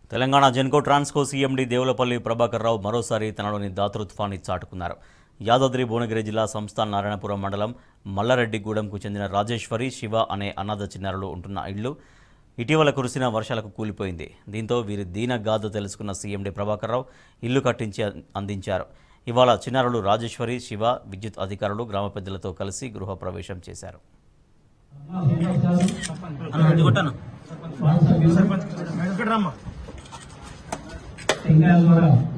Telangana Genco Transco CMD Devulapalli Prabhakar Rao మరోసారి తనలోని దాతృత్వాన్ని చాటుకున్నారు యాదాద్రి భువనగిరి జిల్లా సంస్థాన్ నారాయణపురం మండలం మల్లారెడ్డిగూడెంకు చెందిన రాజేశ్వరి శివ అనే అనాథ చిన్నారులు ఉంటున్న ఇల్లు ఇటీవల కురిసిన వర్షాలకు కూలిపోయింది దీంతో వీరి దీన గాథ తెలుసుకున్న సీఎండీ ప్రభాకర్ రావు ఇల్లు కట్టించి అందించారు ఇవాళ చిన్నారులు రాజేశ్వరి శివ విద్యుత్ అధికారులు గ్రామ పెద్దలతో కలిసి గృహప్రవేశం చేశారు టెంకాయలు కూడా